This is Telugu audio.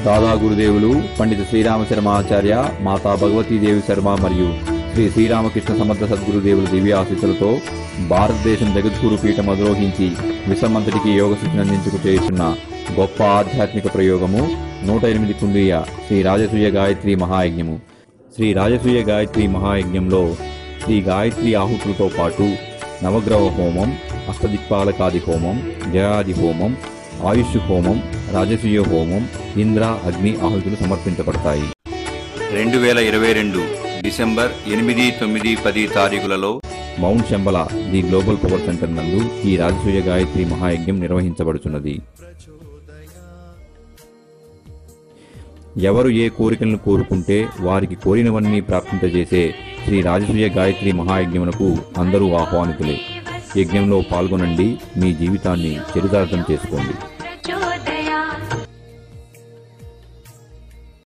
దాదా గురుదేవులు పండిత శ్రీరామ శర్మాచార్య మాతా భగవతీదేవి శర్మ మరియు శ్రీ శ్రీరామకృష్ణ సమర్థ సద్గురుదేవుల దివ్య ఆశీస్సులతో భారతదేశం జగద్గురు పీఠం అధిరోహించి విశ్వమంతటికి యోగ శిక్షణ అందించుకు చేస్తున్న గొప్ప ఆధ్యాత్మిక ప్రయోగము నూట ఎనిమిది కుండీయ శ్రీ రాజసూయ గాయత్రి మహాయజ్ఞము శ్రీ రాజసూయ గాయత్రి మహాయజ్ఞంలో శ్రీ గాయత్రి ఆహుతులతో పాటు నవగ్రహ హోమం అష్టదిక్పాలకాది హోమం జయాది హోమం ఆయుష్ హోమం రాజసూయ హోమం ఇంద్ర అగ్ని ఆహుతులు సమర్పించబడతాయి రెండు వేల ఇరవై రెండు డిసెంబర్ ఎనిమిది తొమ్మిది పది తారీఖులలో mount Shambala the global power centre నందు ఈ రాజసూయ గాయత్రి మహాయజ్ఞం నిర్వహించబడుచున్నది ఎవరు ఏ కోరికలను కోరుకుంటే వారికి కోరినవన్నీ ప్రాప్తింపజేసే శ్రీ రాజసూయ గాయత్రి మహాయజ్ఞమునకు అందరూ ఆహ్వానితులే యజ్ఞంలో పాల్గొనండి మీ జీవితాన్ని చరితార్థం చేసుకోండి